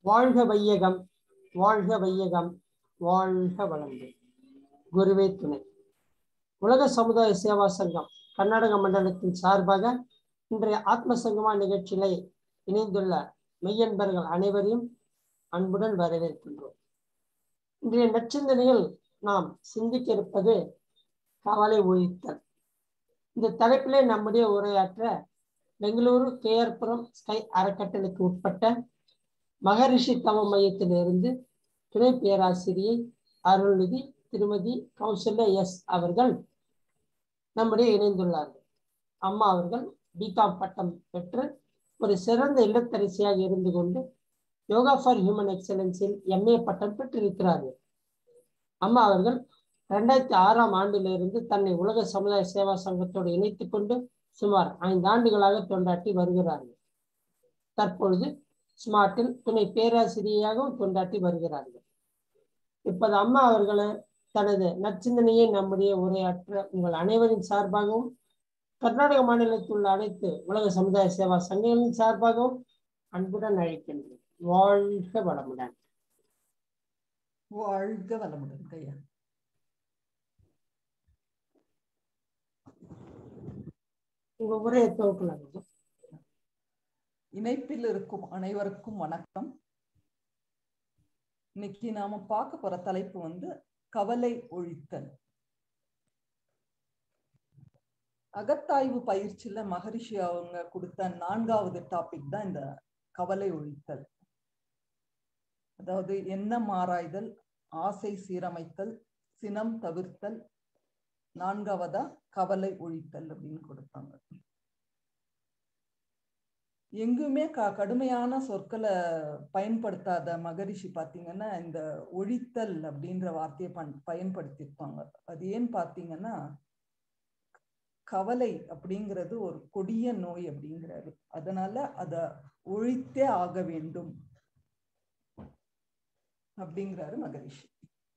வாழ்க வையகம் வாழ்க வையகம் வாழ்க வளங்கள் குருவே துணை உலக சமுதாய சேவா சங்கம் கர்நாடக மண்டலத்தின் சார்பாக இன்றைய ஆத்ம சங்கமா நிகழ்ச்சியிலே இணைந்துள்ள மெய்யன்பர்கள் அனைவரையும் அன்புடன் வரவேற்கின்றோம் இன்றைய நற்சிந்தனையில் நாம் சிந்திக்க இருப்பது கவலை ஒழித்தல் இந்த தலைப்பிலே நம்முடைய உரையாற்ற பெங்களூரு கேஆர்புரம் ஸ்கை அறக்கட்டளைக்கு உட்பட்ட மகரிஷி தவ மையத்திலிருந்து துணை பேராசிரியை அருள்நிதி திருமதி கௌசல்யா எஸ் அவர்கள் நம்முடைய இணைந்துள்ளார்கள் அம்மா அவர்கள் பிகாம் பட்டம் பெற்று ஒரு சிறந்த இல்லத்தரசியாக இருந்து கொண்டு யோகா ஃபார் ஹியூமன் எக்ஸலன்ஸில் எம்ஏ பட்டம் பெற்றிருக்கிறார்கள் அம்மா அவர்கள் ரெண்டாயிரத்தி ஆறாம் ஆண்டிலிருந்து தன்னை உலக சமுதாய சேவா சங்கத்தோடு இணைத்துக் கொண்டு சுமார் ஐந்து ஆண்டுகளாக தொண்டாற்றி வருகிறார்கள் தற்பொழுது ஸ்மார்ட்டில் துணை பேராசிரியராகவும் தொண்டாற்றி வருகிறார்கள் இப்போது அம்மா அவர்களை தனது நற்சிந்தனையை நம்முடைய உரையாற்ற உங்கள் அனைவரின் சார்பாகவும் கர்நாடக மாநிலத்தில் உள்ள அனைத்து உலக சமுதாய சேவா சங்கங்களின் சார்பாகவும் அன்புடன் அழைக்கின்றேன் வாழ்க வளமுடன் வாழ்க வளமுடன் கையா உங்க உரையை துவக்கலாம் இணைப்பில் இருக்கும் அனைவருக்கும் வணக்கம் இன்னைக்கு நாம பார்க்க போற தலைப்பு வந்து கவலை ஒழித்தல் அகத்தாய்வு பயிற்சியில மகரிஷி அவங்க கொடுத்த நான்காவது டாபிக் தான் இந்த கவலை ஒழித்தல் அதாவது எண்ணம் ஆராய்தல் ஆசை சீரமைத்தல் சினம் தவிர்த்தல் நான்காவதா கவலை ஒழித்தல் அப்படின்னு கொடுத்தாங்க எங்குமே க கடுமையான சொற்களை பயன்படுத்தாத மகரிஷி பார்த்தீங்கன்னா இந்த ஒழித்தல் அப்படின்ற வார்த்தையை பண் பயன்படுத்தியிருப்பாங்க அது ஏன்னு பார்த்தீங்கன்னா கவலை அப்படிங்கிறது ஒரு கொடிய நோய் அப்படிங்கிறாரு அதனால அத ஒழித்தே ஆக வேண்டும் அப்படிங்கிறாரு மகரிஷி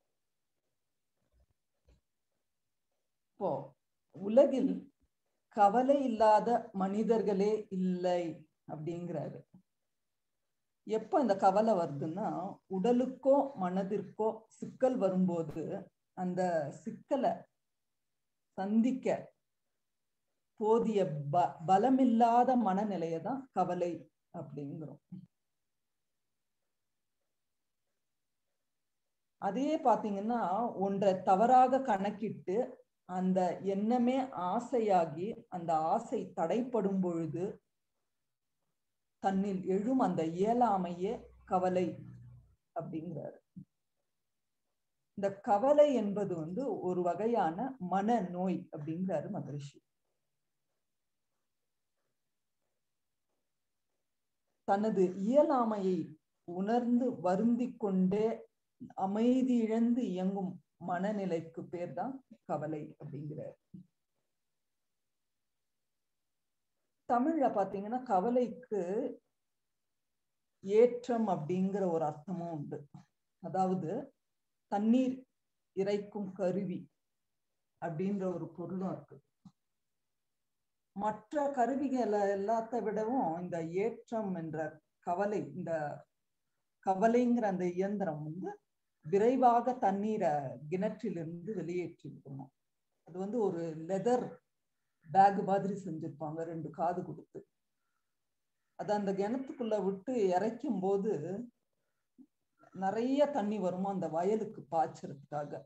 இப்போ உலகில் கவலை இல்லாத மனிதர்களே இல்லை அப்படிங்கிறாரு எப்ப இந்த கவலை வருதுன்னா உடலுக்கோ மனதிற்கோ சிக்கல் வரும்போது அந்த சிக்கலை சந்திக்க போதிய ப பலமில்லாத மனநிலையை தான் கவலை அப்படிங்கிறோம் அதே பாத்தீங்கன்னா ஒன்றை தவறாக கணக்கிட்டு அந்த எண்ணமே ஆசையாகி அந்த ஆசை தடைப்படும் பொழுது தன்னில் எழும் அந்த இயலாமையே கவலை அப்படிங்கிறாரு இந்த கவலை என்பது வந்து ஒரு வகையான மன நோய் அப்படிங்கிறாரு மகரிஷி தனது இயலாமையை உணர்ந்து வருந்தி கொண்டே அமைதி இழந்து இயங்கும் மனநிலைக்கு பேர் தான் கவலை அப்படிங்கிறார் தமிழ்ல பாத்தீங்கன்னா கவலைக்கு ஏற்றம் அப்படிங்கிற ஒரு அர்த்தமும் உண்டு அதாவது தண்ணீர் இறைக்கும் கருவி அப்படின்ற ஒரு பொருளும் இருக்கு மற்ற கருவிகளை எல்லாத்த விடவும் இந்த ஏற்றம் என்ற கவலை இந்த கவலைங்கிற அந்த இயந்திரம் வந்து விரைவாக தண்ணீரை கிணற்றிலிருந்து வெளியேற்றி விடணும் அது வந்து ஒரு லெதர் பேக் மாதிரி செஞ்சிருப்பாங்க ரெண்டு காது கொடுத்து அது அந்த கிணத்துக்குள்ள விட்டு இறைக்கும் போது நிறைய தண்ணி வருமா அந்த வயலுக்கு பாய்ச்சறதுக்காக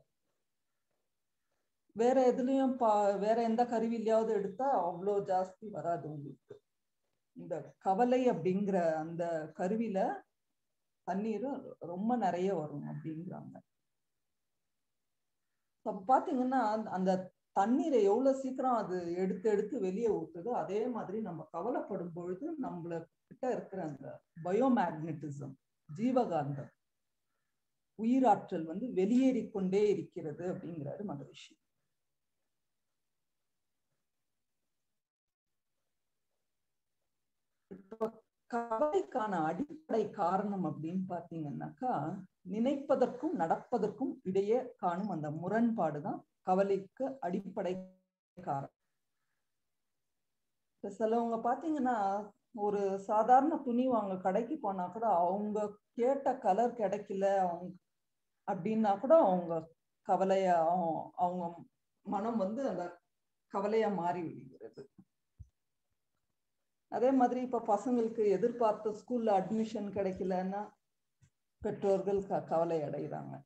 வேற எதுலயும் பா வேற எந்த கருவிலையாவது எடுத்தா அவ்வளோ ஜாஸ்தி வராது உங்களுக்கு இந்த கவலை அப்படிங்கிற அந்த கருவில தண்ணீர் ரொம்ப நிறைய வரும் அப்படிங்கிறாங்க பாத்தீங்கன்னா அந்த தண்ணீரை எவ்வளவு சீக்கிரம் அது எடுத்து எடுத்து வெளியே ஊத்துதோ அதே மாதிரி நம்ம கவலைப்படும் பொழுது நம்மள கிட்ட இருக்கிற அந்த பயோமேக்னட்டிசம் ஜீவகாந்தம் உயிராற்றல் வந்து வெளியேறி கொண்டே இருக்கிறது அப்படிங்கிறாரு மகரிஷி கவலைக்கான அடிப்படை காரணம் அப்படின்னு பாத்தீங்கன்னாக்கா நினைப்பதற்கும் நடப்பதற்கும் இடையே காணும் அந்த முரண்பாடு தான் கவலைக்கு அடிப்படை காரணம் இப்ப சிலவங்க பாத்தீங்கன்னா ஒரு சாதாரண துணி வாங்க கடைக்கு போனா கூட அவங்க கேட்ட கலர் கிடைக்கல அவங்க அப்படின்னா கூட அவங்க கவலையா அவங்க- அவங்க மனம் வந்து அந்த கவலையா மாறி விடுகிறது அதே மாதிரி இப்ப பசங்களுக்கு எதிர்பார்த்த ஸ்கூல்ல அட்மிஷன் கிடைக்கலன்னா பெற்றோர்கள் க- கவலை அடைகிறாங்க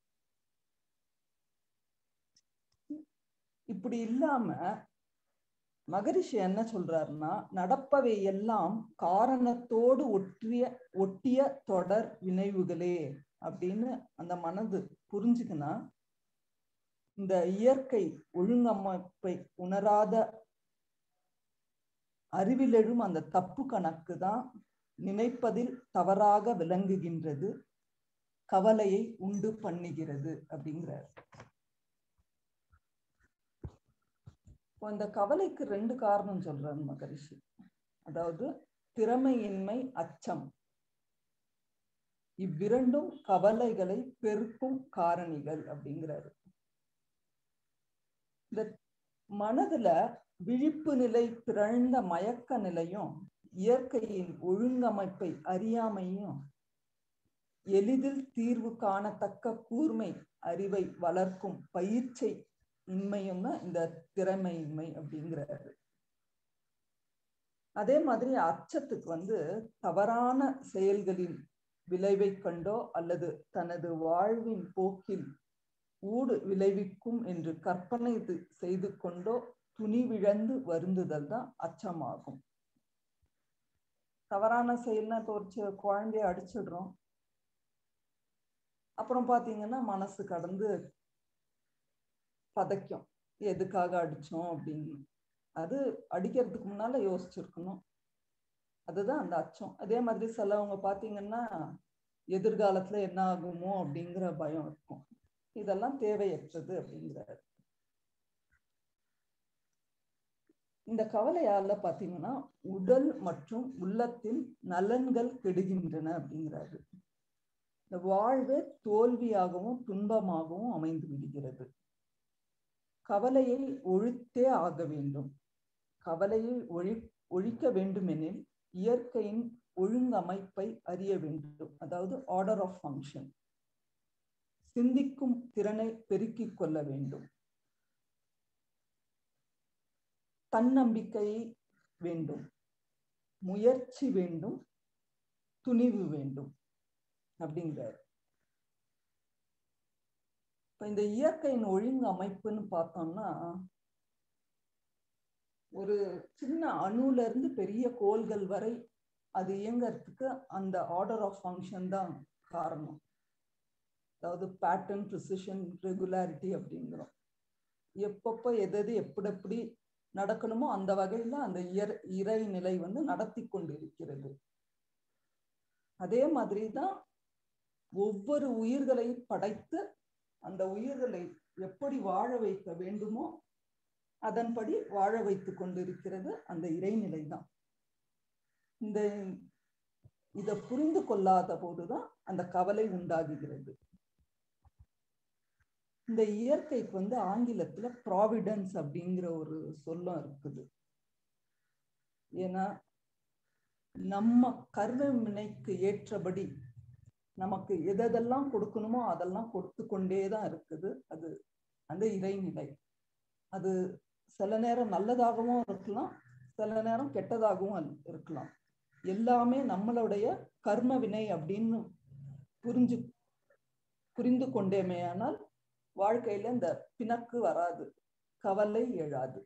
இப்படி இல்லாம மகரிஷி என்ன சொல்றாருன்னா நடப்பவை எல்லாம் காரணத்தோடு ஒற்றிய ஒட்டிய தொடர் வினைவுகளே அப்படின்னு அந்த மனது புரிஞ்சுக்கினா இந்த இயற்கை ஒழுங்கமைப்பை உணராத அறிவிலெழும் அந்த தப்பு கணக்கு தான் நினைப்பதில் தவறாக விளங்குகின்றது கவலையை உண்டு பண்ணுகிறது அப்படிங்கிறார் இப்போ இந்த கவலைக்கு ரெண்டு காரணம் சொல்றார் மகரிஷி அதாவது திறமையின்மை அச்சம் இவ்விரண்டும் கவலைகளை பெருக்கும் காரணிகள் அப்படிங்கிறாரு இந்த மனதுல விழிப்பு நிலை பிறழ்ந்த மயக்க நிலையும் இயற்கையின் ஒழுங்கமைப்பை அறியாமையும் எளிதில் தீர்வு காணத்தக்க கூர்மை அறிவை வளர்க்கும் பயிற்சி இன்மையும் தான் இந்த திறமையின்மை அப்படிங்கிறாரு அதே மாதிரி அச்சத்துக்கு வந்து தவறான செயல்களின் விளைவை கண்டோ அல்லது தனது வாழ்வின் போக்கில் ஊடு விளைவிக்கும் என்று கற்பனை இது செய்து கொண்டோ துணிவிழந்து வருந்துதல் தான் அச்சமாகும் தவறான செயல்னா இப்போ ஒரு சி- குழந்தைய அடிச்சிடுறோம் அப்புறம் பாத்தீங்கன்னா மனசு கடந்து பதைக்கும் எதுக்காக அடிச்சோம் அப்படின்னு அது அடிக்கிறதுக்கு முன்னால யோசிச்சிருக்கணும் அதுதான் அந்த அச்சம் அதே மாதிரி சிலவங்க பாத்தீங்கன்னா எதிர்காலத்துல என்ன ஆகுமோ அப்படிங்கிற பயம் இருக்கும் இதெல்லாம் தேவையற்றது அப்படிங்கிறாரு இந்த கவலையால பாத்தீங்கன்னா உடல் மற்றும் உள்ளத்தின் நலன்கள் கெடுகின்றன அப்படிங்கிறாரு இந்த வாழ்வே தோல்வியாகவும் துன்பமாகவும் அமைந்து விடுகிறது கவலையை ஒழித்தே ஆக வேண்டும் கவலையை ஒழி ஒழிக்க வேண்டுமெனில் இயற்கையின் ஒழுங்கமைப்பை அறிய வேண்டும் அதாவது ஆர்டர் ஆஃப் ஃபங்க்ஷன் சிந்திக்கும் திறனை பெருக்கிக் கொள்ள வேண்டும் தன்னம்பிக்கை வேண்டும் முயற்சி வேண்டும் துணிவு வேண்டும் அப்படிங்கிறார் இப்ப இந்த இயற்கையின் ஒழுங்கு அமைப்புன்னு பார்த்தோம்னா ஒரு சின்ன அணுல இருந்து பெரிய கோள்கள் வரை அது இயங்கறதுக்கு அந்த ஆர்டர் ஆஃப் ஃபங்க்ஷன் தான் காரணம் அதாவது பேட்டர்ன் ப்ரிசிஷன் ரெகுலாரிட்டி அப்படிங்கிறோம் எப்பப்போ எது எது எப்படி எப்படி நடக்கணுமோ அந்த வகையில அந்த இயற் இறைநிலை வந்து நடத்தி கொண்டிருக்கிறது அதே மாதிரி தான் ஒவ்வொரு உயிர்களை படைத்து அந்த உயிர்களை எப்படி வாழ வைக்க வேண்டுமோ அதன்படி வாழ வைத்து கொண்டிருக்கிறது அந்த இறைநிலை தான் இந்த இதை புரிந்து கொள்ளாத போதுதான் அந்த கவலை உண்டாகுகிறது இந்த இயற்கைக்கு வந்து ஆங்கிலத்துல ப்ராவிடன்ஸ் அப்படிங்கிற ஒரு சொல்லம் இருக்குது ஏன்னா நம்ம கர்ம வினைக்கு ஏற்றபடி நமக்கு எதெல்லாம் கொடுக்கணுமோ அதெல்லாம் கொடுத்து கொண்டே தான் இருக்குது அது அந்த இறைநிலை அது சில நேரம் நல்லதாகவும் இருக்கலாம் சில நேரம் கெட்டதாகவும் அல்- இருக்கலாம் எல்லாமே நம்மளுடைய கர்ம வினை அப்படின்னு புரிஞ்சு புரிந்து கொண்டேமேயானால் வாழ்க்கையில இந்த பிணக்கு வராது கவலை எழாது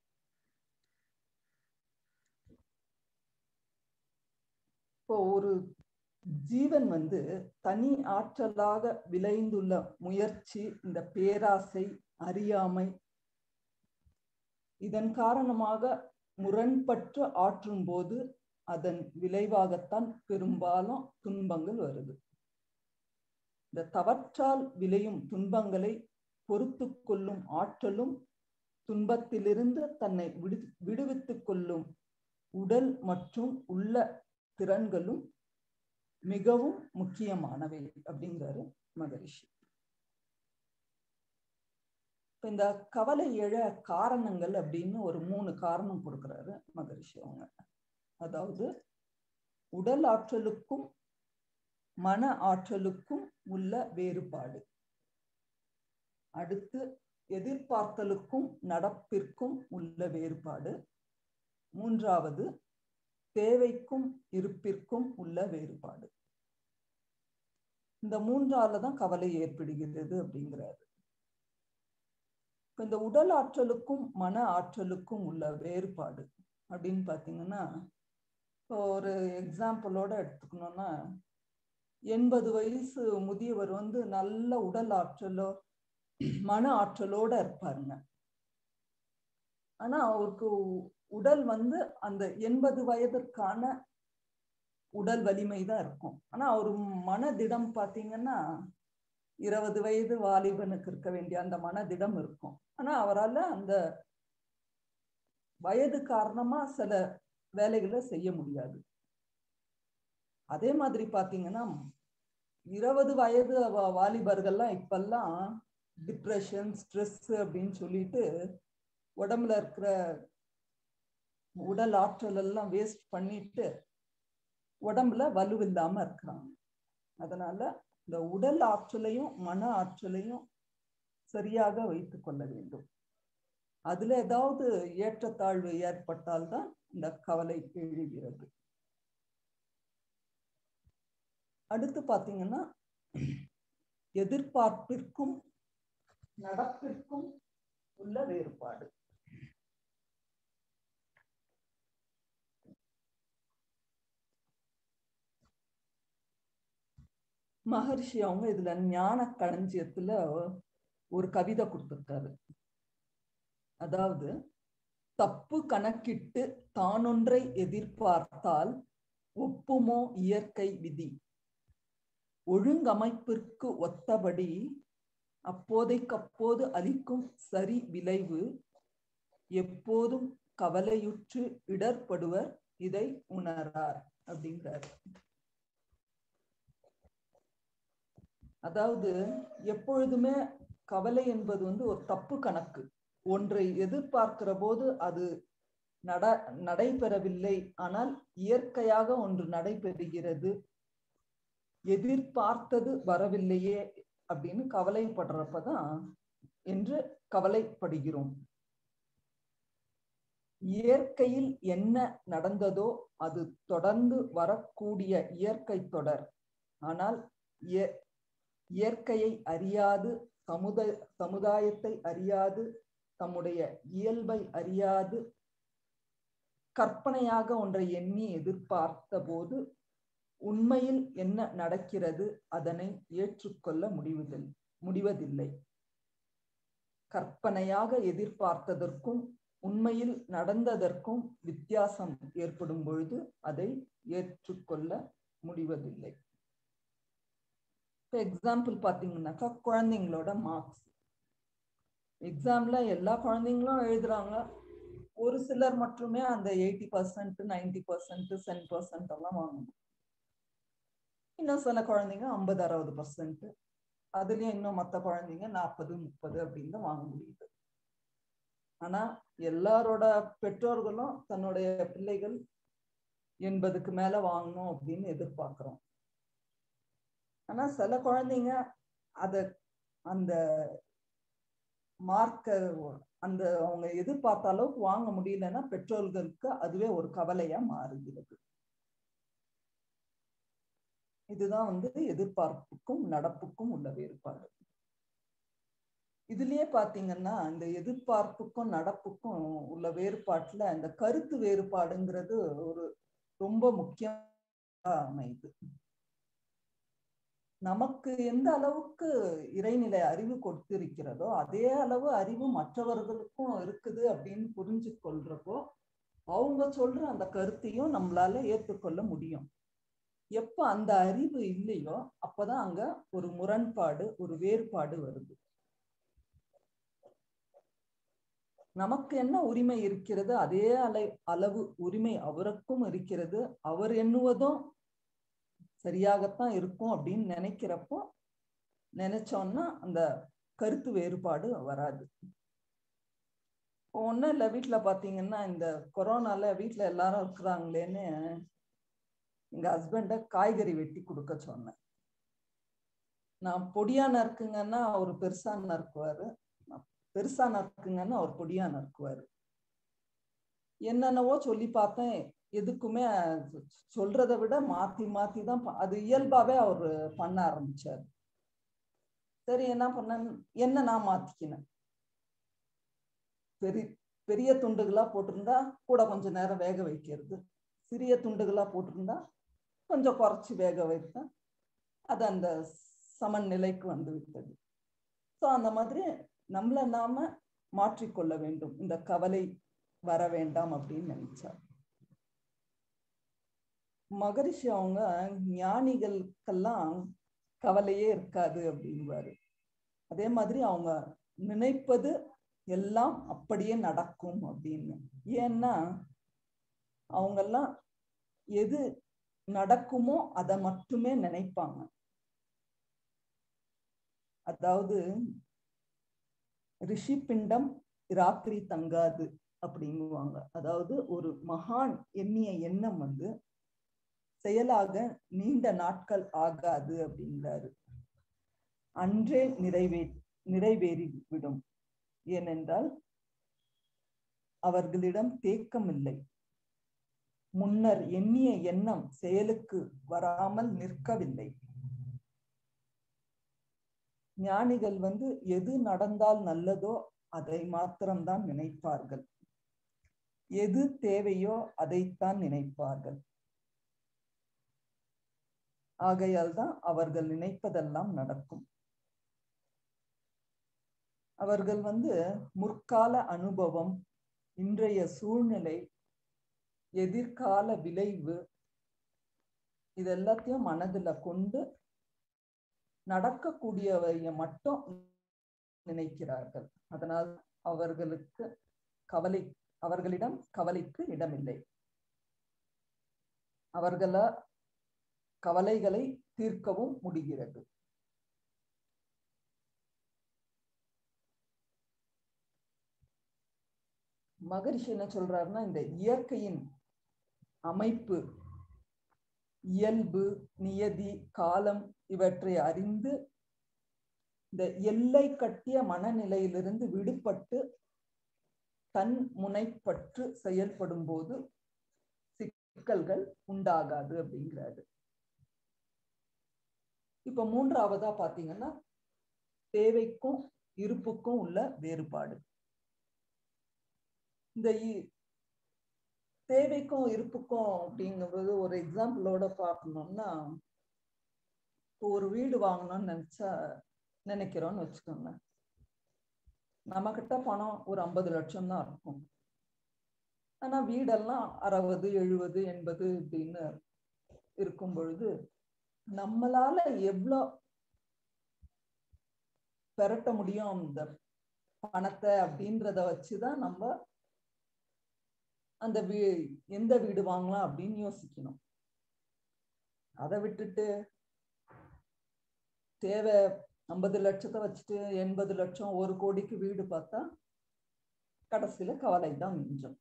இப்போ ஒரு ஜீவன் வந்து தனி ஆற்றலாக விளைந்துள்ள முயற்சி இந்த பேராசை அறியாமை இதன் காரணமாக முரண்பட்டு ஆற்றும் போது அதன் விளைவாகத்தான் பெரும்பாலும் துன்பங்கள் வருது இந்த தவற்றால் விளையும் துன்பங்களை பொறுத்து கொள்ளும் ஆற்றலும் துன்பத்திலிருந்து தன்னை விடு விடுவித்துக் கொள்ளும் உடல் மற்றும் உள்ள திறன்களும் மிகவும் முக்கியமானவை அப்படிங்கிறாரு மகரிஷி இப்ப இந்த கவலை எழ காரணங்கள் அப்படின்னு ஒரு மூணு காரணம் கொடுக்குறாரு மகரிஷி அவங்க அதாவது உடல் ஆற்றலுக்கும் மன ஆற்றலுக்கும் உள்ள வேறுபாடு அடுத்து எதிர்பார்த்தலுக்கும் நடப்பிற்கும் உள்ள வேறுபாடு மூன்றாவது தேவைக்கும் இருப்பிற்கும் உள்ள வேறுபாடு இந்த மூன்றால தான் கவலை ஏற்படுகிறது அப்படிங்கிறாரு இந்த உடல் ஆற்றலுக்கும் மன ஆற்றலுக்கும் உள்ள வேறுபாடு அப்படின்னு பாத்தீங்கன்னா இப்போ ஒரு எக்ஸாம்பிளோட எடுத்துக்கணும்னா எண்பது வயசு முதியவர் வந்து நல்ல உடல் ஆற்றலோ மன ஆற்றலோட இருப்பாருங்க ஆனா அவருக்கு உடல் வந்து அந்த எண்பது வயதிற்கான உடல் வலிமை தான் இருக்கும் ஆனா அவர் மனதிடம் பாத்தீங்கன்னா இருபது வயது வாலிபனுக்கு இருக்க வேண்டிய அந்த மனதிடம் இருக்கும் ஆனா அவரால் அந்த வயது காரணமா சில வேலைகளை செய்ய முடியாது அதே மாதிரி பாத்தீங்கன்னா இருபது வயது வாலிபர்கள்லாம் இப்பெல்லாம் டிப்ரெஷன் ஸ்ட்ரெஸ் அப்படின்னு சொல்லிட்டு உடம்புல இருக்கிற உடல் ஆற்றல் எல்லாம் வேஸ்ட் பண்ணிட்டு உடம்புல வலுவில்லாம இருக்கிறாங்க அதனால இந்த உடல் ஆற்றலையும் மன ஆற்றலையும் சரியாக வைத்து கொள்ள வேண்டும் அதுல ஏதாவது ஏற்றத்தாழ்வு ஏற்பட்டால்தான் இந்த கவலை எழுகிறது அடுத்து பாத்தீங்கன்னா எதிர்பார்ப்பிற்கும் நடப்பிற்கும் உள்ள வேறுபாடு மகர்ஷி அவங்க இதுல ஞான களஞ்சியத்துல ஒரு கவிதை கொடுத்திருக்காரு அதாவது தப்பு கணக்கிட்டு தானொன்றை எதிர்பார்த்தால் ஒப்புமோ இயற்கை விதி ஒழுங்கமைப்பிற்கு ஒத்தபடி அப்போதைக்கப்போது அளிக்கும் சரி விளைவு எப்போதும் கவலையுற்று இடர்படுவர் இதை உணரார் அப்படிங்கிறார் அதாவது எப்பொழுதுமே கவலை என்பது வந்து ஒரு தப்பு கணக்கு ஒன்றை எதிர்பார்க்கிற போது அது நட நடைபெறவில்லை ஆனால் இயற்கையாக ஒன்று நடைபெறுகிறது எதிர்பார்த்தது வரவில்லையே அப்படின்னு கவலைப்படுறப்பதான் என்று கவலைப்படுகிறோம் இயற்கையில் என்ன நடந்ததோ அது தொடர்ந்து வரக்கூடிய இயற்கை தொடர் ஆனால் இயற்கையை அறியாது சமுதாய சமுதாயத்தை அறியாது தம்முடைய இயல்பை அறியாது கற்பனையாக ஒன்றை எண்ணி எதிர்பார்த்த போது உண்மையில் என்ன நடக்கிறது அதனை ஏற்றுக்கொள்ள முடிவதில் முடிவதில்லை கற்பனையாக எதிர்பார்த்ததற்கும் உண்மையில் நடந்ததற்கும் வித்தியாசம் ஏற்படும் பொழுது அதை ஏற்றுக்கொள்ள முடிவதில்லை இப்போ எக்ஸாம்பிள் பார்த்தீங்கன்னாக்கா குழந்தைங்களோட மார்க்ஸ் எக்ஸாம்ல எல்லா குழந்தைங்களும் எழுதுறாங்க ஒரு சிலர் மட்டுமே அந்த eighty percent ninety percent cent percent எல்லாம் வாங்கணும் இன்னும் சில குழந்தைங்க ஐம்பது அறுபது பர்சன்ட் அதுலயும் இன்னும் மற்ற குழந்தைங்க நாற்பது முப்பது அப்படின்னு வாங்க முடியுது ஆனா எல்லாரோட பெற்றோர்களும் தன்னுடைய பிள்ளைகள் எண்பதுக்கு மேல வாங்கணும் அப்படின்னு எதிர்பார்க்கிறோம் ஆனா சில குழந்தைங்க அத அந்த மார்க்க அந்த அவங்க எதிர்பார்த்த அளவுக்கு வாங்க முடியலன்னா பெற்றோர்களுக்கு அதுவே ஒரு கவலையா மாறுகிறது இதுதான் வந்து எதிர்பார்ப்புக்கும் நடப்புக்கும் உள்ள வேறுபாடு இதுலயே பாத்தீங்கன்னா இந்த எதிர்பார்ப்புக்கும் நடப்புக்கும் உள்ள வேறுபாட்டுல இந்த கருத்து வேறுபாடுங்கிறது ஒரு ரொம்ப முக்கியம் அமைது நமக்கு எந்த அளவுக்கு இறைநிலை அறிவு கொடுத்திருக்கிறதோ அதே அளவு அறிவு மற்றவர்களுக்கும் இருக்குது அப்படின்னு புரிஞ்சு கொள்றப்போ அவங்க சொல்ற அந்த கருத்தையும் நம்மளால ஏற்றுக்கொள்ள முடியும் எப்ப அந்த அறிவு இல்லையோ அப்பதான் அங்க ஒரு முரண்பாடு ஒரு வேறுபாடு வருது நமக்கு என்ன உரிமை இருக்கிறது அதே அலை அளவு உரிமை அவருக்கும் இருக்கிறது அவர் எண்ணுவதும் சரியாகத்தான் இருக்கும் அப்படின்னு நினைக்கிறப்போ நினைச்சோம்னா அந்த கருத்து வேறுபாடு வராது ஒன்றும் இல்லை வீட்டில் பார்த்தீங்கன்னா இந்த கொரோனால வீட்டில் எல்லாரும் இருக்கிறாங்களேன்னு எங்கள் ஹஸ்பண்டை காய்கறி வெட்டி கொடுக்க சொன்னேன் நான் பொடியா நறுக்குங்கன்னா அவர் பெருசா நறுக்குவாரு நான் பெருசா நறுக்குங்கன்னா அவர் பொடியா நறுக்குவாரு என்னென்னவோ சொல்லி பார்த்தேன் எதுக்குமே சொல்றதை விட மாத்தி மாத்தி தான் ப- அது இயல்பாவே அவர் பண்ண ஆரம்பிச்சாரு சரி என்ன பண்ண என்ன நான் மாத்திக்கினேன் பெரிய பெரிய துண்டுகளா போட்டிருந்தா கூட கொஞ்சம் நேரம் வேக வைக்கிறது சிறிய துண்டுகளா போட்டிருந்தா கொஞ்சம் குறைச்சி வேக வைத்தேன் அது அந்த சமநிலைக்கு வந்து விட்டது ஸோ அந்த மாதிரி நம்மளை நாம மாற்றிக்கொள்ள வேண்டும் இந்த கவலை வர வேண்டாம் அப்படின்னு நினைச்சார் மகரிஷி அவங்க ஞானிகளுக்கெல்லாம் கவலையே இருக்காது அப்படின்வாரு அதே மாதிரி அவங்க நினைப்பது எல்லாம் அப்படியே நடக்கும் அப்படின்னு ஏன்னா அவங்கெல்லாம் எது நடக்குமோ அதை மட்டுமே நினைப்பாங்க அதாவது ரிஷி பிண்டம் ராத்திரி தங்காது அப்படிங்குவாங்க அதாவது ஒரு மகான் எண்ணிய எண்ணம் வந்து செயலாக நீண்ட நாட்கள் ஆகாது அப்படிங்கிறாரு அன்றே நிறைவே நிறைவேறிவிடும் ஏனென்றால் அவர்களிடம் தேக்கம் இல்லை முன்னர் எண்ணிய எண்ணம் செயலுக்கு வராமல் நிற்கவில்லை ஞானிகள் வந்து எது நடந்தால் நல்லதோ அதை மாத்திரம்தான் நினைப்பார்கள் எது தேவையோ அதைத்தான் நினைப்பார்கள் ஆகையால் தான் அவர்கள் நினைப்பதெல்லாம் நடக்கும் அவர்கள் வந்து முற்கால அனுபவம் இன்றைய சூழ்நிலை எதிர்கால விளைவு இதெல்லாத்தையும் மனதுல கொண்டு நடக்கக்கூடியவைய மட்டும் நினைக்கிறார்கள் அதனால் அவர்களுக்கு கவலை அவர்களிடம் கவலைக்கு இடமில்லை அவர்கள கவலைகளை தீர்க்கவும் முடிகிறது மகரிஷி என்ன சொல்றாருன்னா இந்த இயற்கையின் அமைப்பு இயல்பு நியதி காலம் இவற்றை அறிந்து இந்த எல்லை கட்டிய மனநிலையிலிருந்து விடுபட்டு தன் முனைப்பற்று செயல்படும் போது சிக்கல்கள் உண்டாகாது அப்படிங்கிறாரு இப்ப மூன்றாவதா பாத்தீங்கன்னா தேவைக்கும் இருப்புக்கும் உள்ள வேறுபாடு இந்த இ- தேவைக்கும் இருப்புக்கும் அப்படிங்கும்போது ஒரு எக்ஸாம்பிளோட பார்க்கணும்னா இப்போ ஒரு வீடு வாங்கணும்னு நினைச்சா நினைக்கிறோம்னு வச்சுக்கோங்க நம்ம கிட்ட பணம் ஒரு ஐம்பது லட்சம் தான் இருக்கும் ஆனா வீடெல்லாம் அறுபது எழுபது எண்பது இப்படின்னு இருக்கும் பொழுது நம்மளால எவ்வளோ பெரட்ட முடியும் இந்த பணத்தை அப்படின்றத வச்சுதான் நம்ம அந்த வீ எந்த வீடு வாங்கலாம் அப்படின்னு யோசிக்கணும் அதை விட்டுட்டு தேவை ஐம்பது லட்சத்தை வச்சுட்டு எண்பது லட்சம் ஒரு கோடிக்கு வீடு பார்த்தா கடைசியில கவலை தான் மிஞ்சும்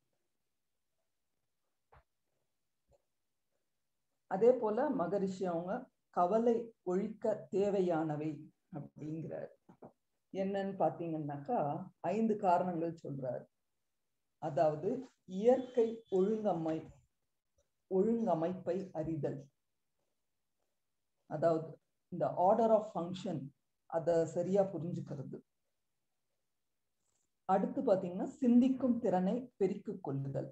அதே போல மகரிஷி அவங்க கவலை ஒழிக்க தேவையானவை அப்படிங்கிறார் என்னன்னு பாத்தீங்கன்னாக்கா ஐந்து காரணங்கள் சொல்றாரு அதாவது இயற்கை ஒழுங்கமை ஒழுங்கமைப்பை அறிதல் அதாவது இந்த ஆர்டர் ஆஃப் ஃபங்க்ஷன் அத சரியா புரிஞ்சுக்கிறது அடுத்து பாத்தீங்கன்னா சிந்திக்கும் திறனை பெருக்கிக் கொள்ளுதல்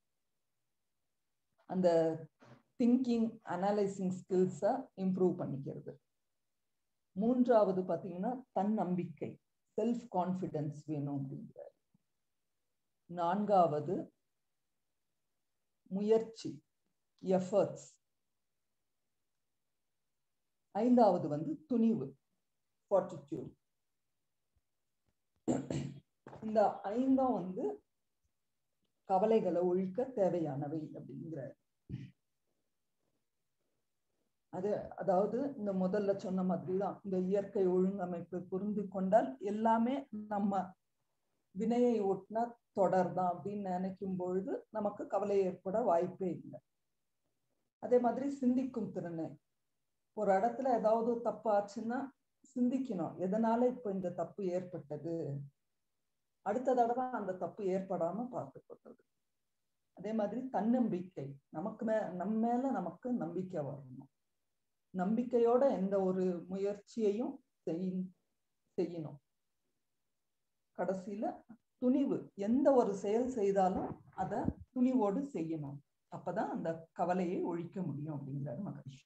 அந்த திங்கிங் அனலைசிங் ஸ்கில்ஸை இம்ப்ரூவ் பண்ணிக்கிறது மூன்றாவது பாத்தீங்கன்னா தன்னம்பிக்கை செல்ஃப் கான்ஃபிடன்ஸ் வேணும் அப்படிங்கிறார் நான்காவது முயற்சி எஃபர்ட்ஸ் ஐந்தாவது வந்து துணிவு ஃபார்ட்டிடியூட் இந்த ஐந்தும் வந்து கவலைகளை ஒழிக்க தேவையானவை அப்படிங்கிறார் அது அதாவது இந்த முதல்ல சொன்ன மாதிரி தான் இந்த இயற்கை ஒழுங்கமைப்பு புரிந்து கொண்டால் எல்லாமே நம்ம வினையை ஒட்டினா தொடர்தான் அப்படின்னு நினைக்கும் பொழுது நமக்கு கவலை ஏற்பட வாய்ப்பே இல்லை அதே மாதிரி சிந்திக்கும் திறனை ஒரு இடத்துல ஏதாவது தப்பு ஆச்சுன்னா சிந்திக்கணும் எதனால இப்ப இந்த தப்பு ஏற்பட்டது அடுத்த தடவை அந்த தப்பு ஏற்படாம பார்த்துக்கொள்றது அதே மாதிரி தன்னம்பிக்கை நமக்கு மே நம்ம மேல நமக்கு நம்பிக்கை வரணும் நம்பிக்கையோட எந்த ஒரு முயற்சியையும் செய்யணும் கடைசியில துணிவு எந்த ஒரு செயல் செய்தாலும் அத துணிவோடு செய்யணும் அப்பதான் அந்த கவலையை ஒழிக்க முடியும் அப்படிங்கிறாரு மகரிஷி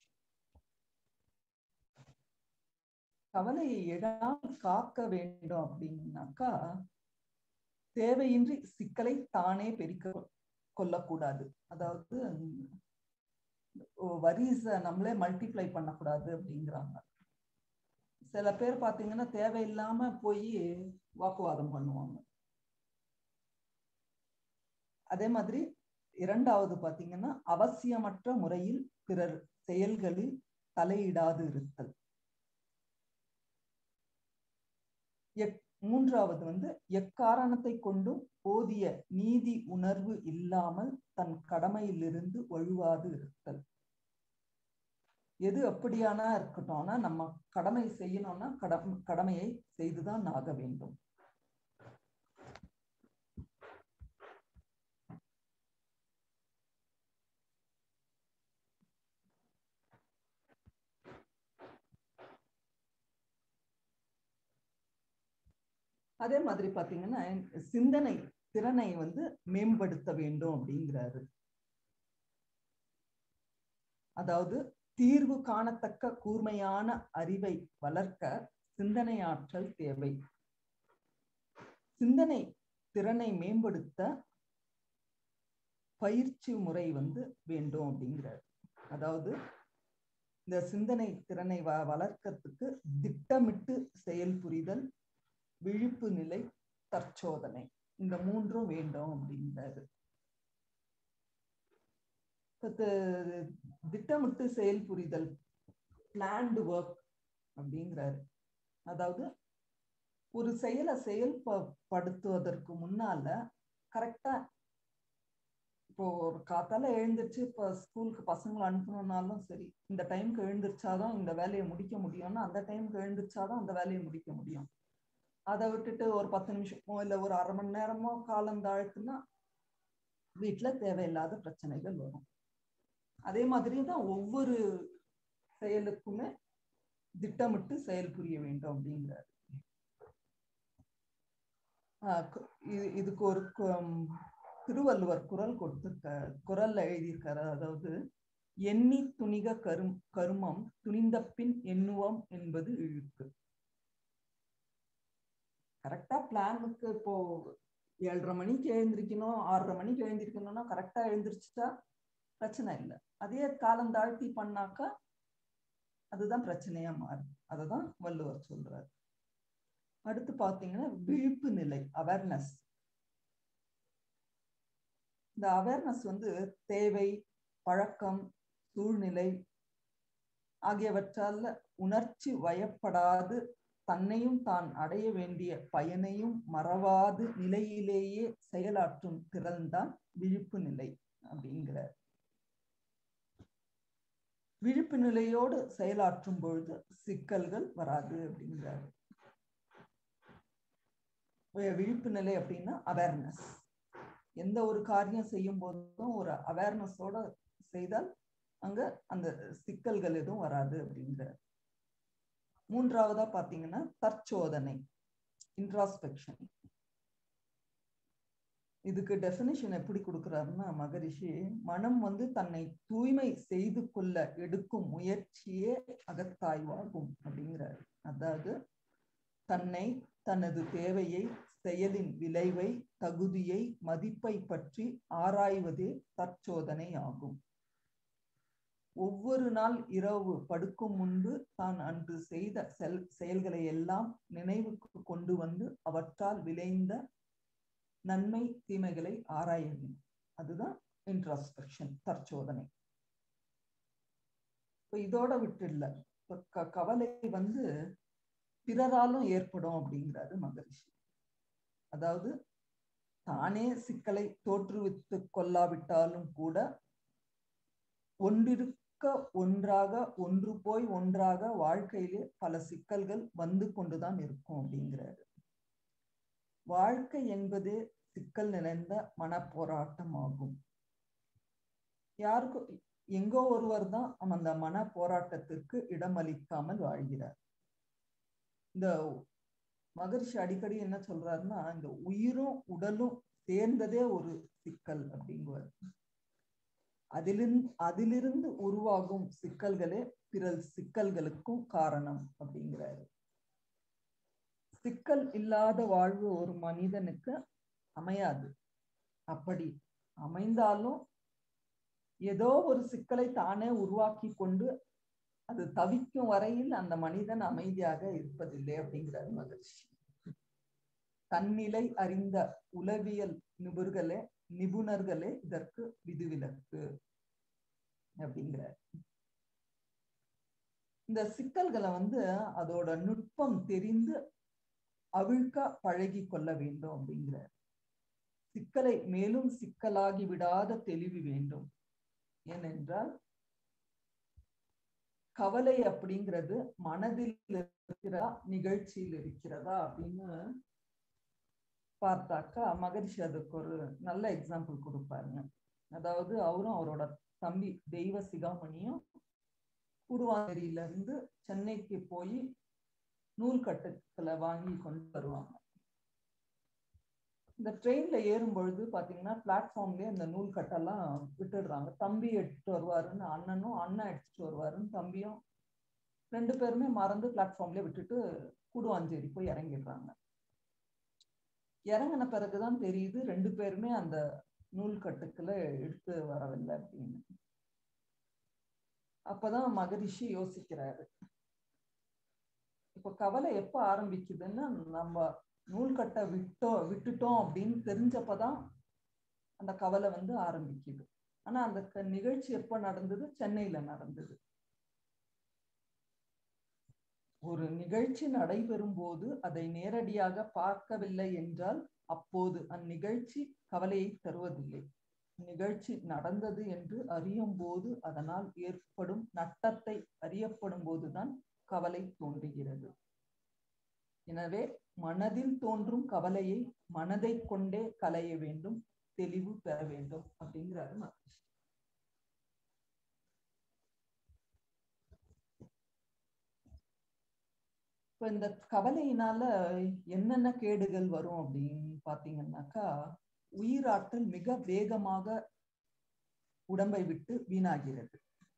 கவலையை எழாமல் காக்க வேண்டும் அப்படின்னாக்கா தேவையின்றி சிக்கலை தானே பெருக்க கொள்ளக்கூடாது அதாவது வரிஸ நம்மளே மல்டிப்ளை பண்ணக்கூடாது அப்படிங்கிறாங்க சில பேர் பாத்தீங்கன்னா தேவையில்லாம போய் வாக்குவாதம் பண்ணுவாங்க அதே மாதிரி இரண்டாவது பாத்தீங்கன்னா அவசியமற்ற முறையில் பிறர் செயல்களில் தலையிடாது இருத்தல் மூன்றாவது வந்து எக்காரணத்தை கொண்டும் போதிய நீதி உணர்வு இல்லாமல் தன் கடமையிலிருந்து ஒழுவாது இருத்தல் எது அப்படியானா இருக்கட்டும்னா நம்ம கடமை செய்யணும்னா கடம் கடமையை செய்துதான் ஆக வேண்டும் அதே மாதிரி பாத்தீங்கன்னா சிந்தனை திறனை வந்து மேம்படுத்த வேண்டும் அப்படிங்கிறாரு அதாவது தீர்வு காணத்தக்க கூர்மையான அறிவை வளர்க்க சிந்தனை ஆற்றல் தேவை சிந்தனை திறனை மேம்படுத்த பயிற்சி முறை வந்து வேண்டும் அப்படிங்கிறார் அதாவது இந்த சிந்தனை திறனை வ வளர்க்கறதுக்கு திட்டமிட்டு செயல் புரிதல் விழிப்பு நிலை தற்சோதனை இந்த மூன்றும் வேண்டும் அப்படிங்கிறாரு திட்டமிட்டு செயல் புரிதல் பிளான்டு ஒர்க் அப்படிங்கிறாரு அதாவது ஒரு செயலை செயல்படுத்துவதற்கு முன்னால கரெக்டா இப்போ ஒரு காத்தால எழுந்திருச்சு இப்போ ஸ்கூலுக்கு பசங்களை அனுப்பணும்னாலும் சரி இந்த டைம்க்கு எழுந்திருச்சாதான் இந்த வேலையை முடிக்க முடியும்னா அந்த டைம்க்கு எழுந்திருச்சாதான் அந்த வேலையை முடிக்க முடியும் அதை விட்டுட்டு ஒரு பத்து நிமிஷமோ இல்லை ஒரு அரை மணி நேரமோ காலம் தாழ்த்துனா வீட்டுல தேவையில்லாத பிரச்சனைகள் வரும் அதே மாதிரி தான் ஒவ்வொரு செயலுக்குமே திட்டமிட்டு செயல் புரிய வேண்டும் அப்படிங்கிறாரு இதுக்கு ஒரு திருவள்ளுவர் குரல் கொடுத்திருக்க குரல்ல எழுதியிருக்காரு அதாவது எண்ணி துணிக கரும் கருமம் துணிந்த பின் எண்ணுவோம் என்பது இழுக்கு கரெக்டா பிளானுக்கு இப்போ ஏழரை மணிக்கு எழுந்திருக்கணும் ஆறரை மணிக்கு எழுந்திருக்கணும்னா கரெக்டா எழுந்திரிச்சிட்டா பிரச்சனை இல்லை அதே காலம் தாழ்த்தி பண்ணாக்கா அதுதான் பிரச்சனையா மாறும் அததான் வள்ளுவர் சொல்றாரு அடுத்து பாத்தீங்கன்னா விழிப்பு நிலை அவேர்னஸ் இந்த அவேர்னஸ் வந்து தேவை பழக்கம் சூழ்நிலை ஆகியவற்றால் உணர்ச்சி வயப்படாது தன்னையும் தான் அடைய வேண்டிய பயனையும் மறவாது நிலையிலேயே செயலாற்றும் திறன்தான் விழிப்பு நிலை அப்படிங்கிறார் விழிப்பு நிலையோடு செயலாற்றும் பொழுது சிக்கல்கள் வராது அப்படிங்கிறாரு விழிப்பு நிலை அப்படின்னா அவேர்னஸ் எந்த ஒரு காரியம் செய்யும் போதும் ஒரு அவேர்னஸோட செய்தால் அங்க அந்த சிக்கல்கள் எதுவும் வராது அப்படிங்கிறார் மூன்றாவதா பாத்தீங்கன்னா தற்சோதனை இன்ட்ராஸ்பெக்ஷன் இதுக்கு டெபினிஷன் எப்படி கொடுக்குறாருன்னா மகரிஷி மனம் வந்து தன்னை தூய்மை செய்து கொள்ள எடுக்கும் முயற்சியே அகத்தாய்வாகும் அப்படிங்கிறார் அதாவது தன்னை தனது தேவையை செயலின் விளைவை தகுதியை மதிப்பை பற்றி ஆராய்வதே தற்சோதனை ஆகும் ஒவ்வொரு நாள் இரவு படுக்கும் முன்பு தான் அன்று செய்த செல் செயல்களை எல்லாம் நினைவுக்கு கொண்டு வந்து அவற்றால் விளைந்த நன்மை தீமைகளை ஆராய வேண்டும் அதுதான் இன்ட்ராஸ்பெக்ஷன் தற்சோதனை இப்போ இதோட விட்டு இல்லை இப்போ கவலை வந்து பிறராலும் ஏற்படும் அப்படிங்கிறாரு மகரிஷி அதாவது தானே சிக்கலை தோற்றுவித்து கொள்ளாவிட்டாலும் கூட ஒன்றிருக்க ஒன்றாக ஒன்று போய் ஒன்றாக வாழ்க்கையிலே பல சிக்கல்கள் வந்து கொண்டுதான் இருக்கும் அப்படிங்கிறாரு வாழ்க்கை என்பதே சிக்கல் நிறைந்த மனப்போராட்டம் ஆகும் யாருக்கும் எங்கோ ஒருவர் தான் அந்த மன போராட்டத்திற்கு இடமளிக்காமல் வாழ்கிறார் இந்த மகர்ஷி அடிக்கடி என்ன சொல்றாருன்னா இந்த உயிரும் உடலும் சேர்ந்ததே ஒரு சிக்கல் அப்படிங்குவார் அதிலிருந்து அதிலிருந்து உருவாகும் சிக்கல்களே பிற சிக்கல்களுக்கும் காரணம் அப்படிங்கிறாரு சிக்கல் இல்லாத வாழ்வு ஒரு மனிதனுக்கு அமையாது அப்படி அமைந்தாலும் ஏதோ ஒரு சிக்கலை தானே உருவாக்கி கொண்டு அது தவிக்கும் வரையில் அந்த மனிதன் அமைதியாக இருப்பதில்லை அப்படிங்கிறார் மகிழ்ச்சி தன்னிலை அறிந்த உளவியல் நிபுர்களே நிபுணர்களே இதற்கு விதிவிலக்கு அப்படிங்கிறார் இந்த சிக்கல்களை வந்து அதோட நுட்பம் தெரிந்து அவிழ்க்க பழகி கொள்ள வேண்டும் அப்படிங்கிறார் சிக்கலை மேலும் சிக்கலாகி விடாத தெளிவு வேண்டும் ஏனென்றால் கவலை அப்படிங்கிறது மனதில் இருக்கிறதா நிகழ்ச்சியில் இருக்கிறதா அப்படின்னு பார்த்தாக்கா மகரிஷி அதுக்கு ஒரு நல்ல எக்ஸாம்பிள் கொடுப்பாருங்க அதாவது அவரும் அவரோட தம்பி தெய்வ சிகாமணியும் குருவாங்கரியில இருந்து சென்னைக்கு போய் நூல் கட்டுக்களை வாங்கி கொண்டு வருவாங்க இந்த ட்ரெயின்ல ஏறும் பொழுது பாத்தீங்கன்னா பிளாட்ஃபார்ம்லயே அந்த நூல் கட்டெல்லாம் விட்டுடுறாங்க தம்பி எடுத்துட்டு வருவாருன்னு அண்ணனும் அண்ணன் எடுத்துட்டு வருவாருன்னு தம்பியும் ரெண்டு பேருமே மறந்து பிளாட்ஃபார்ம்லயே விட்டுட்டு கூடுவாஞ்சேரி போய் இறங்கிடுறாங்க இறங்கின பிறகுதான் தெரியுது ரெண்டு பேருமே அந்த நூல் கட்டுக்களை எடுத்து வரவில்லை அப்படின்னு அப்பதான் மகரிஷி யோசிக்கிறாரு இப்ப கவலை எப்ப ஆரம்பிக்குதுன்னா நம்ம நூல்கட்டை விட்டோம் விட்டுட்டோம் அப்படின்னு தெரிஞ்சப்பதான் அந்த கவலை வந்து ஆரம்பிக்குது ஆனா அந்த நிகழ்ச்சி எப்ப நடந்தது சென்னையில நடந்தது ஒரு நிகழ்ச்சி நடைபெறும் போது அதை நேரடியாக பார்க்கவில்லை என்றால் அப்போது அந்நிகழ்ச்சி கவலையை தருவதில்லை நிகழ்ச்சி நடந்தது என்று அறியும் போது அதனால் ஏற்படும் நட்டத்தை அறியப்படும் போதுதான் கவலை தோன்றுகிறது எனவே மனதில் தோன்றும் கவலையை மனதை கொண்டே களைய வேண்டும் தெளிவு பெற வேண்டும் அப்படிங்கிறாரு மகரிஷி இப்ப இந்த கவலையினால என்னென்ன கேடுகள் வரும் அப்படின்னு பாத்தீங்கன்னாக்கா உயிராற்றல் மிக வேகமாக உடம்பை விட்டு வீணாகிறது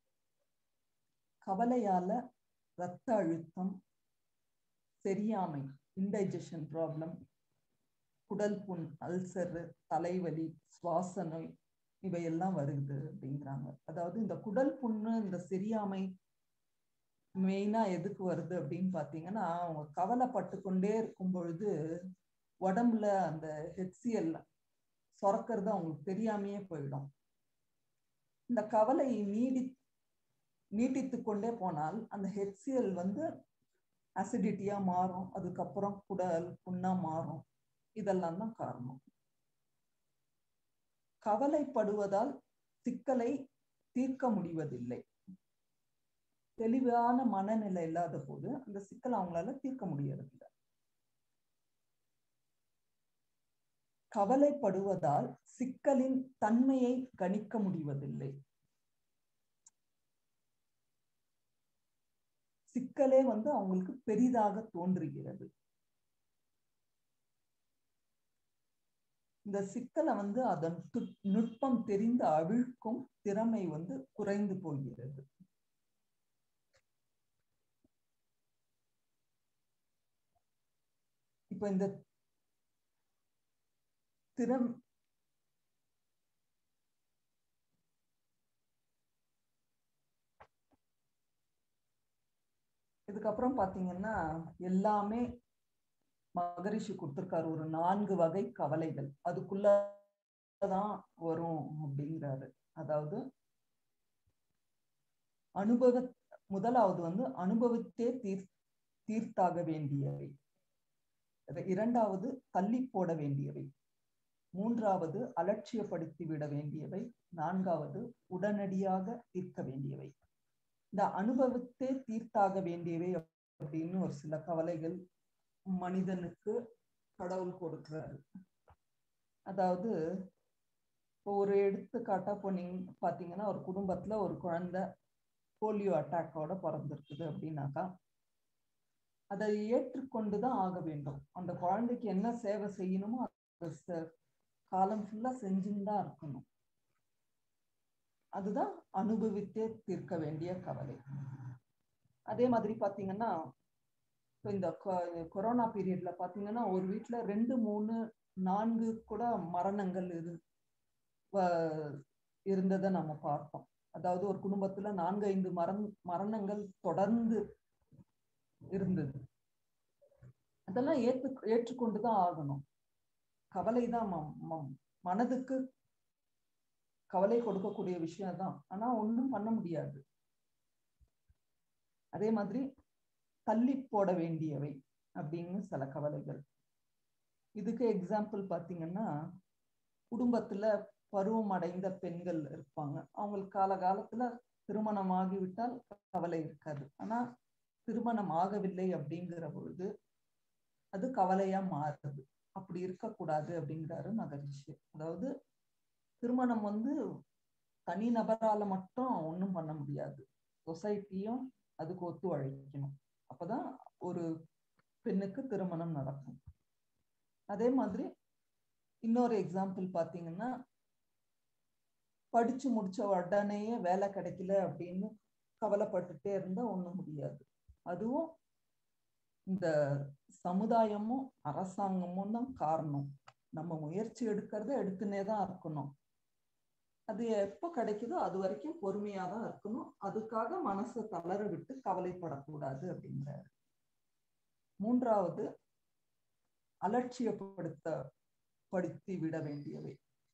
கவலையால ரத்த அழுத்தம் செரியாமை இன்டைஜஷன் ப்ராப்ளம் குடல் புண் அல்சர் தலைவலி சுவாச நோய் இவையெல்லாம் வருது அப்படிங்கிறாங்க அதாவது இந்த குடல் புண்ணு இந்த செரியாமை மெயினா எதுக்கு வருது அப்படின்னு பாத்தீங்கன்னா அவங்க கவலைப்பட்டு கொண்டே இருக்கும் பொழுது உடம்புல அந்த ஹெச்சிஎல் சுரக்கிறது அவங்களுக்கு தெரியாமையே போயிடும் இந்த கவலை நீடி நீட்டித்து கொண்டே போனால் அந்த ஹெச்சிஎல் வந்து அசிடிட்டியா மாறும் அதுக்கப்புறம் குடல் புண்ணா மாறும் இதெல்லாம் தான் காரணம் கவலைப்படுவதால் சிக்கலை தீர்க்க முடிவதில்லை தெளிவான மனநிலை இல்லாத போது அந்த சிக்கல் அவங்களால தீர்க்க முடியறதில்ல கவலைப்படுவதால் சிக்கலின் தன்மையை கணிக்க முடிவதில்லை சிக்கலே வந்து அவங்களுக்கு பெரிதாக தோன்றுகிறது இந்த சிக்கலை வந்து அதன் நுட்பம் தெரிந்து அவிழ்க்கும் திறமை வந்து குறைந்து போகிறது இப்ப இந்த திறம் இதுக்கப்புறம் பாத்தீங்கன்னா எல்லாமே மகரிஷி கொடுத்திருக்காரு ஒரு நான்கு வகை கவலைகள் அதுக்குள்ளதான் வரும் அப்படிங்கிறாரு அதாவது அனுபவ முதலாவது வந்து அனுபவித்தே தீர் தீர்த்தாக வேண்டியவை இரண்டாவது தள்ளி போட வேண்டியவை மூன்றாவது அலட்சியப்படுத்தி விட வேண்டியவை நான்காவது உடனடியாக தீர்க்க வேண்டியவை இந்த அனுபவத்தே தீர்த்தாக வேண்டியவை அப்படின்னு ஒரு சில கவலைகள் மனிதனுக்கு கடவுள் கொடுக்கிறாரு அதாவது இப்போ ஒரு எடுத்துக்காட்டா போனீங்க பாத்தீங்கன்னா ஒரு குடும்பத்துல ஒரு குழந்தை போலியோ அட்டாக்கோட பிறந்திருக்குது அப்படின்னாக்கா அதை ஏற்றுக்கொண்டுதான் ஆக வேண்டும் அந்த குழந்தைக்கு என்ன சேவை செய்யணுமோ அதை காலம் ஃபுல்லா செஞ்சுன்னு தான் இருக்கணும் அதுதான் அனுபவித்தே தீர்க்க வேண்டிய கவலை அதே மாதிரி பாத்தீங்கன்னா இப்போ இந்த கொரோனா பீரியட்ல பாத்தீங்கன்னா ஒரு வீட்டுல ரெண்டு மூணு நான்கு கூட மரணங்கள் இரு இருந்ததை நம்ம பார்த்தோம் அதாவது ஒரு குடும்பத்துல நான்கு ஐந்து மரண் மரணங்கள் தொடர்ந்து இருந்தது அதெல்லாம் ஏற்று ஏற்றுக்கொண்டுதான் ஆகணும் கவலை தான் மனதுக்கு கவலை கொடுக்கக்கூடிய விஷயம் தான் ஆனா ஒன்றும் பண்ண முடியாது அதே மாதிரி தள்ளி போட வேண்டியவை அப்படின்னு சில கவலைகள் இதுக்கு எக்ஸாம்பிள் பாத்தீங்கன்னா குடும்பத்துல பருவம் அடைந்த பெண்கள் இருப்பாங்க அவங்களுக்கு காலகாலத்துல திருமணம் ஆகிவிட்டால் கவலை இருக்காது ஆனா திருமணம் ஆகவில்லை அப்படிங்கிற பொழுது அது கவலையா மாறுது அப்படி இருக்கக்கூடாது அப்படிங்கிறாரு மகரிஷி அதாவது திருமணம் வந்து தனி நபரால மட்டும் ஒன்றும் பண்ண முடியாது சொசைட்டியும் அதுக்கு ஒத்துழைக்கணும் அப்பதான் ஒரு பெண்ணுக்கு திருமணம் நடக்கும் அதே மாதிரி இன்னொரு எக்ஸாம்பிள் பாத்தீங்கன்னா படிச்சு முடிச்ச உடனேயே வேலை கிடைக்கல அப்படின்னு கவலைப்பட்டுட்டே இருந்தா ஒண்ணும் முடியாது அதுவும் இந்த சமுதாயமும் அரசாங்கமும் தான் காரணம் நம்ம முயற்சி எடுக்கிறத எடுத்துனே தான் இருக்கணும் அது எப்போ கிடைக்குதோ அது வரைக்கும் பொறுமையா தான் இருக்கணும் அதுக்காக மனசை தளர விட்டு கவலைப்படக்கூடாது அப்படிங்கிறாரு மூன்றாவது அலட்சியப்படுத்த படுத்தி விட வேண்டியவை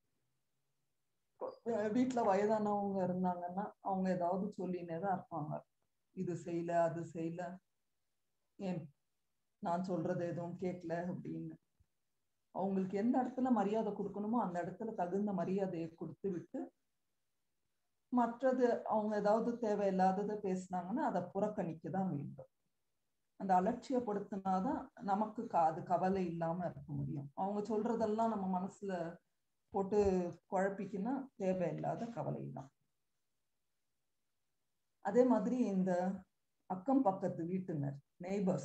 வீட்டுல வயதானவங்க இருந்தாங்கன்னா அவங்க ஏதாவது சொல்லினே தான் இருப்பாங்க இது செய்யல அது செய்யல ஏன் நான் சொல்றது எதுவும் கேட்கல அப்படின்னு அவங்களுக்கு எந்த இடத்துல மரியாதை கொடுக்கணுமோ அந்த இடத்துல தகுந்த மரியாதையை கொடுத்து விட்டு மற்றது அவங்க ஏதாவது தேவையில்லாததை பேசினாங்கன்னா அதை புறக்கணிக்க தான் வேண்டும் அந்த அலட்சியப்படுத்தினாதான் நமக்கு அது கவலை இல்லாம இருக்க முடியும் அவங்க சொல்றதெல்லாம் நம்ம மனசுல போட்டு குழப்பிக்கினா தேவையில்லாத கவலை தான் அதே மாதிரி இந்த அக்கம் பக்கத்து வீட்டுனர் நெய்பர்ஸ்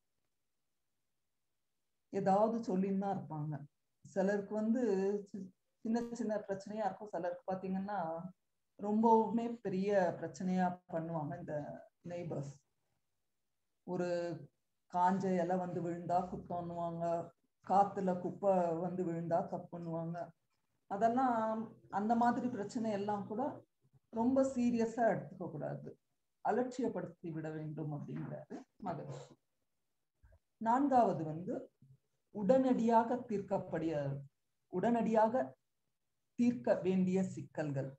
ஏதாவது சொல்லின்னு தான் இருப்பாங்க சிலருக்கு வந்து சின்ன சின்ன பிரச்சனையா இருக்கும் சிலருக்கு பாத்தீங்கன்னா ரொம்பவுமே பெரிய பிரச்சனையா பண்ணுவாங்க இந்த நெய்பர்ஸ் ஒரு காஞ்ச இலை வந்து விழுந்தா குத்தம்னுவாங்க காத்துல குப்பை வந்து விழுந்தா தப்புன்னுவாங்க அதெல்லாம் அந்த மாதிரி பிரச்சனை எல்லாம் கூட ரொம்ப சீரியஸா எடுத்துக்க கூடாது அலட்சியப்படுத்தி விட வேண்டும் அப்படிங்கிறாரு மகரிஷி நான்காவது வந்து உடனடியாக தீர்க்கப்படிய உடனடியாக தீர்க்க வேண்டிய சிக்கல்கள்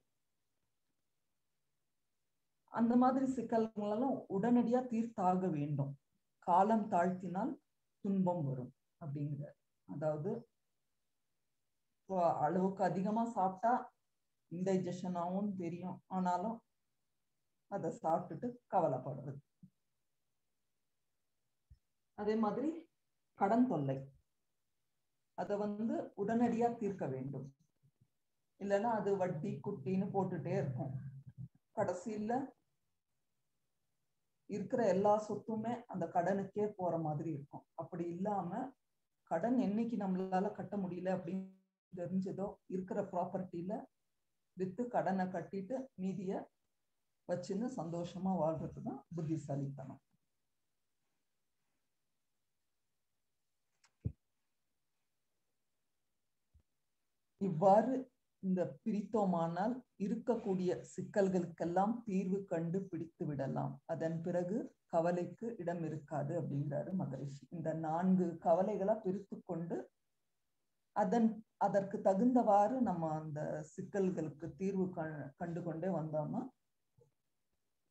அந்த மாதிரி சிக்கல்களெல்லாம் உடனடியா தீர்த்தாக வேண்டும் காலம் தாழ்த்தினால் துன்பம் வரும் அப்படிங்கிற அதாவது அளவுக்கு அதிகமா சாப்பிட்டா இன்டைஜஷன் ஆகும் தெரியும் ஆனாலும் அதை சாப்பிட்டுட்டு கவலைப்படுறது அதே மாதிரி கடன் தொல்லை அதை வந்து உடனடியா தீர்க்க வேண்டும் இல்லைன்னா அது வட்டி குட்டின்னு போட்டுட்டே இருக்கும் கடைசியில இருக்கிற எல்லா சொத்துமே அந்த கடனுக்கே போற மாதிரி இருக்கும் அப்படி இல்லாம கடன் என்னைக்கு நம்மளால கட்ட முடியல அப்படின்னு தெரிஞ்சதோ இருக்கிற ப்ராப்பர்ட்டியில வித்து கடனை கட்டிட்டு மீதிய வச்சுன்னு சந்தோஷமா வாழ்றது தான் புத்திசாலித்தனம் இவ்வாறு இந்த பிரித்தோமானால் இருக்கக்கூடிய சிக்கல்களுக்கெல்லாம் தீர்வு கண்டு பிடித்து விடலாம் அதன் பிறகு கவலைக்கு இடம் இருக்காது அப்படிங்கிறாரு மகரிஷி இந்த நான்கு கவலைகளா பிரித்து கொண்டு அதன் அதற்கு தகுந்தவாறு நம்ம அந்த சிக்கல்களுக்கு தீர்வு கண்டு கொண்டே வந்தோம்னா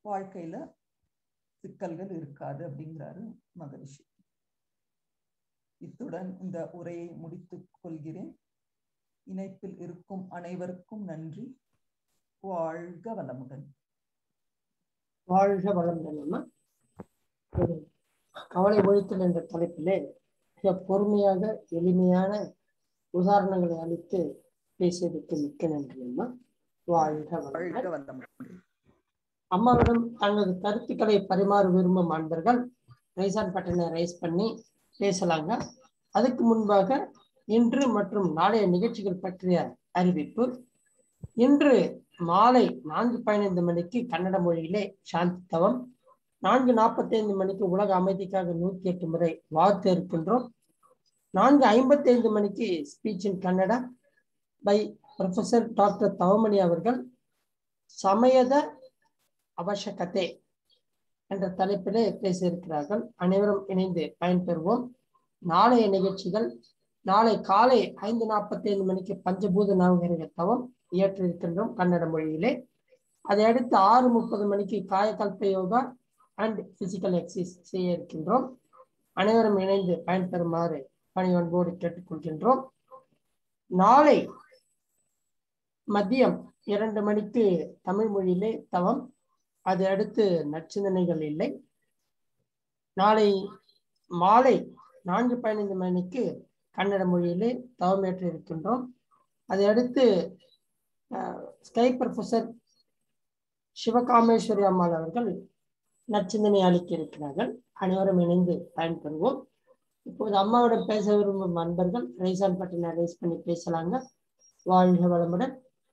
வாழ்க்கையில சிக்கல்கள் இருக்காது அப்படிங்கிறாரு மகரிஷி இத்துடன் இந்த உரையை முடித்துக் கொள்கிறேன் இணைப்பில் இருக்கும் அனைவருக்கும் நன்றி வாழ்க வளமுடன் வாழ்க வளமுடன் அம்மா ஒரு கவலை ஒழித்தல் என்ற தலைப்பிலே மிக பொறுமையாக எளிமையான உதாரணங்களை அளித்து பேசியதற்கு மிக்க நன்றி அம்மா வாழ்க வளமுடன் வாழ்க வளமுடன் அம்மாவிடம் தங்களது கருத்துக்களை பரிமாற விரும்பும் அன்பர்கள் ரைசான் பட்டனை ரைஸ் பண்ணி பேசலாங்க அதுக்கு முன்பாக இன்று மற்றும் நாளைய நிகழ்ச்சிகள் பற்றிய அறிவிப்பு இன்று மாலை நான்கு பதினைந்து மணிக்கு கன்னட மொழியிலே சாந்தி தவம் நான்கு நாற்பத்தைந்து மணிக்கு உலக அமைதிக்காக நூத்தி எட்டு முறை வாழ்த்து இருக்கின்றோம் நான்கு ஐம்பத்தைந்து மணிக்கு speech in Kannada by professor doctor Thavamani அவர்கள் சமயத அவசகத்தை என்ற தலைப்பிலே பேசியிருக்கிறார்கள் அனைவரும் இணைந்து பயன்பெறுவோம் நாளைய நிகழ்ச்சிகள் நாளை காலை ஐந்து நாற்பத்தி ஐந்து மணிக்கு பஞ்சபூத நாகரிக தவம் இயற்றிருக்கின்றோம் கன்னட மொழியிலே அதை அடுத்து ஆறு முப்பது மணிக்கு Kayakalpa yoga and physical exercise செய்ய இருக்கின்றோம் அனைவரும் இணைந்து பயன்பெறுமாறு பணிவன்போடு கேட்டுக்கொள்கின்றோம் நாளை மதியம் இரண்டு மணிக்கு தமிழ் மொழியிலே தவம் அதை அடுத்து நற்சிந்தனைகள் இல்லை நாளை மாலை நான்கு பதினைந்து மணிக்கு கன்னட மொழியிலே தவமேற்று இருக்கின்றோம் அதை அடுத்து ஸ்கை ப்ரொஃபசர் சிவகாமேஸ்வரி அம்மாள் அவர்கள் நற்சிந்தனை அளிக்க இருக்கிறார்கள் அனைவரும் இணைந்து பயன்பெறுவோம் இப்போது அம்மாவிடம் பேச விரும்பும் நண்பர்கள் ரைசான் பட்டினை ரைஸ் பண்ணி பேசலாங்க வாழ்க வளமுடன்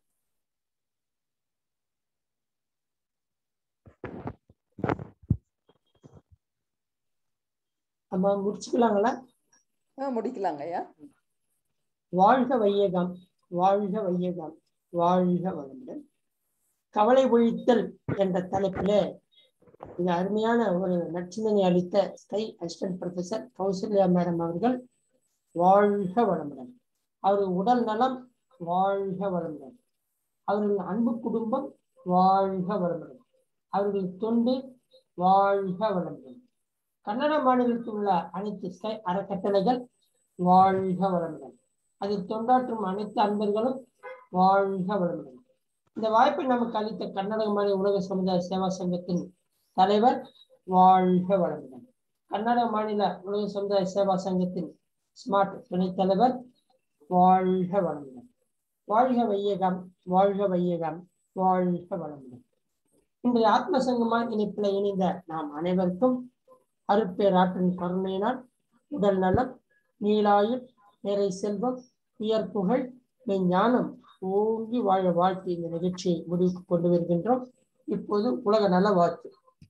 அம்மா முடிச்சுக்கலாங்களா ஆ, முடிக்கலாங்க ஐயா வாழ்க வையகம் வாழ்க வையகம் வாழ்க வளமுடன் கவலை ஒழித்தல் என்ற தலைப்பிலே மிக அருமையான ஒரு நற்சிந்தனை அளித்த SKY assistant professor Kausalya madam அவர்கள் வாழ்க வளமுடன் அவர்கள் உடல் நலம் வாழ்க வளமுடன் அவர்கள் அன்பு குடும்பம் வாழ்க வளமுடன் அவர்கள் தொண்டு வாழ்க வளமுடன் கன்னட மாநிலத்தில் உள்ள அனைத்து ஸ்கை அறக்கட்டளைகள் வாழ்க வளமுடன் அதில் தொண்டாற்றும் அனைத்து அன்பர்களும் வாழ்க வளமுடன் இந்த வாய்ப்பை நமக்கு அளித்த கர்நாடக மாநில உலக சமுதாய சேவா சங்கத்தின் தலைவர் வாழ்க வளமுடன் கர்நாடக மாநில உலக சமுதாய சேவா சங்கத்தின் ஸ்மார்ட் துணைத் தலைவர் வாழ்க வளமுடன் வாழ்க வையகம் வாழ்க வையகம் வாழ்க வளமுடன் இன்றைய ஆத்ம சங்கமா இணைப்பில் இணைந்த நாம் அனைவருக்கும் அருட்பேராற்றின் கருணையினால் உடல் நலம் நீலாயுள் நிறை செல்வம் உயர் புகழ் ஞானம் ஓங்கி வாழ வாழ்த்து இந்த நிகழ்ச்சியை முடிவுக்கு கொண்டு வருகின்றோம் இப்போது உலக நல வாழ்த்து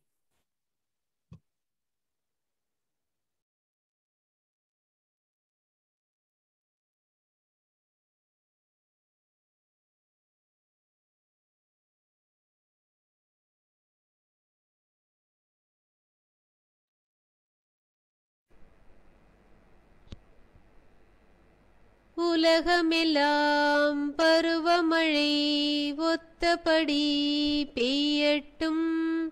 உலகமெல்லாம் பருவமழை ஒத்தபடி பெய்யட்டும்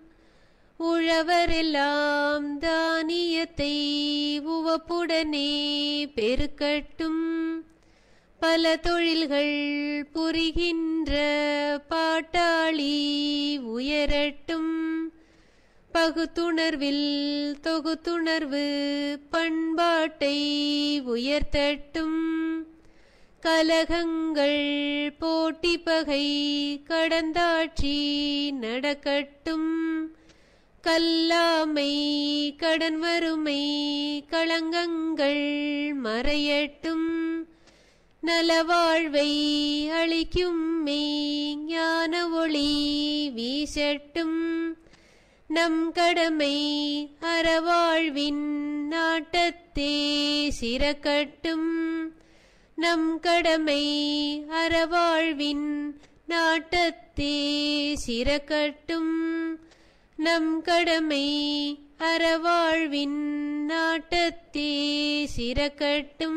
உழவரெல்லாம் தானியத்தை உவப்புடனே பெருக்கட்டும் பல தொழில்கள் புரிகின்ற பாட்டாளி உயரட்டும் பகுத்துணர்வில் தொகுத்துணர்வு பண்பாட்டை உயர்த்தட்டும் கலகங்கள் போட்டி பகை கடந்தாட்சி நடக்கட்டும் கல்லாமை கடன் வறுமை களங்கங்கள் மறையட்டும் நலவாழ்வை அளிக்கும் மெய் ஞான ஒளி வீசட்டும் நம் கடமை அறவாழ்வின் நாட்டத்தே சிறக்கட்டும் நம் கடமை அறவாழ்வின் நாட்டத்தே சிறக்கட்டும் நம் கடமை அறவாழ்வின் நாட்டத்தே சிறக்கட்டும்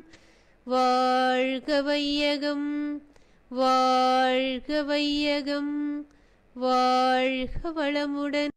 வாழ்க வையகம் வாழ்க வையகம் வாழ்க வளமுடன்